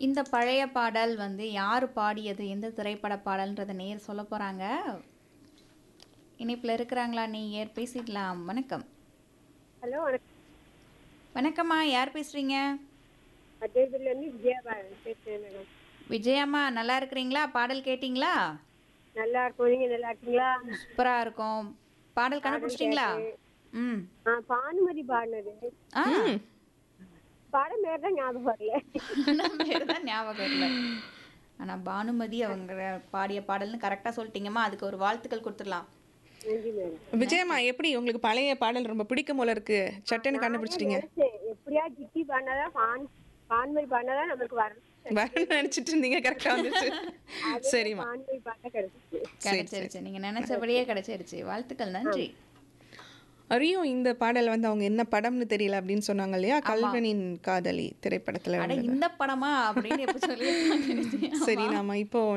இந்த பழைய பாடல் வந்து யார் பாடியது எந்த திரைப்பட பாடல்ன்றத நேர் சொல்ல போறாங்க இணைப்பில் இருக்கிறாங்களா நீ ஏர் பேசிக்கலாம் வணக்கம் ஹலோ வணக்கம் வணக்கம்மா யார் பேசுறீங்க மத்தியத்துலேருந்து விஜயா பேசுகிறேன் மேடம் விஜயம்மா நல்லா இருக்கிறீங்களா பாடல் கேட்டிங்களா நல்லா இருக்கும் நீங்கள் நல்லா இருக்கீங்களா சூப்பரா இருக்கும் பாடல் கண்டுபிடிச்சிட்டிங்களா ம் ஆ பானுமதி பாடினது ஆ பாடம் பேர் தான் ஞாபகம் வரல ஆனா பேர் தான் ஞாபகம் இல்லை ஆனா பானுமதி அவங்க பாடிய பாடல்னு கரெக்டா சொல்லிட்டீங்கம்மா அதுக்கு ஒரு வாழ்த்துக்கள் கொடுத்துடலாம் நன்றி மேடம் விஜயம்மா எப்படி உங்களுக்கு பழைய பாடல் ரொம்ப பிடிக்கும் போல இருக்கு சட்டுன்னு கண்டுபிடிச்சிட்டீங்க சரி, எப்படியா ஜிக்கி பாடினாதான் பான் பான்மதி பாடினாதான் நம்மளுக்கு வரணும் வரணும்னு நினைச்சிட்டு இருந்தீங்க கரெக்டா வந்துச்சு சரிம்மா பான்மதி பாட்டா கிடைச்சிச்சு கிடைச்சிருச்சு நீங்க நினைச்சபடியே கிடைச்சிருச்சு வாழ்த்துக்கள் நன்றி அரியும் இந்த பாடல் வந்து அவங்க என்ன படம்னு தெரியல அப்படின்னு சொன்னாங்க இல்லையா கல்வனின் காதலி திரைப்படத்துல அட வந்து இந்த படமா அப்படின்னு எப்ப சொல்லி சரி நாம இப்போ